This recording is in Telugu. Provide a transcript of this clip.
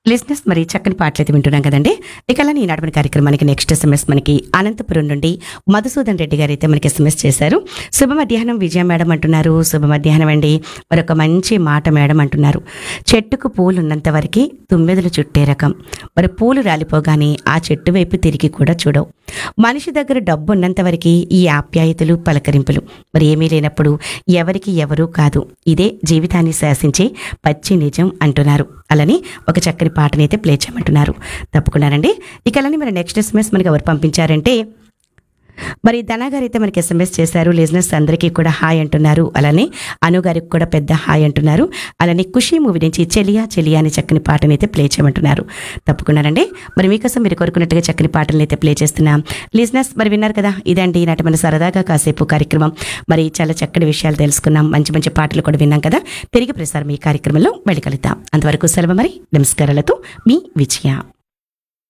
లిజినెస్ మరి చక్కని పాటలు అయితే వింటున్నాం కదండి ఇక అలానే ఈ నడపని కార్యక్రమానికి నెక్స్ట్ ఎస్ఎంఎస్ మనకి అనంతపురం నుండి మధుసూదన్ రెడ్డి గారు అయితే మనకి ఎస్ఎంఎస్ చేశారు శుభ మధ్యాహ్నం విజయ మేడం అంటున్నారు శుభ మధ్యాహ్నం అండి మరొక మంచి మాట మేడం అంటున్నారు చెట్టుకు పూలు ఉన్నంత వరకు తుమ్మెదలు చుట్టే రకం మరి పూలు రాలిపోగానే ఆ చెట్టు వైపు తిరిగి కూడా చూడవు మనిషి దగ్గర డబ్బు ఉన్నంత వరకు ఈ ఆప్యాయతలు పలకరింపులు మరి ఏమీ లేనప్పుడు ఎవరికి ఎవరూ కాదు ఇదే జీవితాన్ని శాసించే పచ్చి నిజం అంటున్నారు అలాని ఒక చక్కని పాటని అయితే ప్లే చేయమంటున్నారు తప్పకుండానండి ఇక అలానే మరి నెక్స్ట్ ఎస్ఎంఎస్ మనకి ఎవరు పంపించారంటే మరి ధనా గారు అయితే మనకి ఎస్ఎంఎస్ చేశారు లిజినెస్ అందరికీ కూడా హాయ్ అంటున్నారు అలానే అను గారికి కూడా పెద్ద హాయ్ అంటున్నారు అలానే ఖుషి మూవీ నుంచి చెలియా చెలియా అనే చక్కని పాటని అయితే ప్లే చేయమంటున్నారు తప్పకుండానండి మరి మీకోసం మీరు కోరుకున్నట్టుగా చక్కని పాటలను అయితే ప్లే చేస్తున్నాం లిజినెస్ మరి విన్నారు కదా ఇదండి నాటి మన సరదాగా కాసేపు కార్యక్రమం మరి చాలా చక్కటి విషయాలు తెలుసుకున్నాం మంచి మంచి పాటలు కూడా విన్నాం కదా తిరిగి ప్రసారం ఈ కార్యక్రమంలో మళ్ళీ కలుద్దాం అంతవరకు సెలవు మరి నమస్కారాలతో మీ విజయ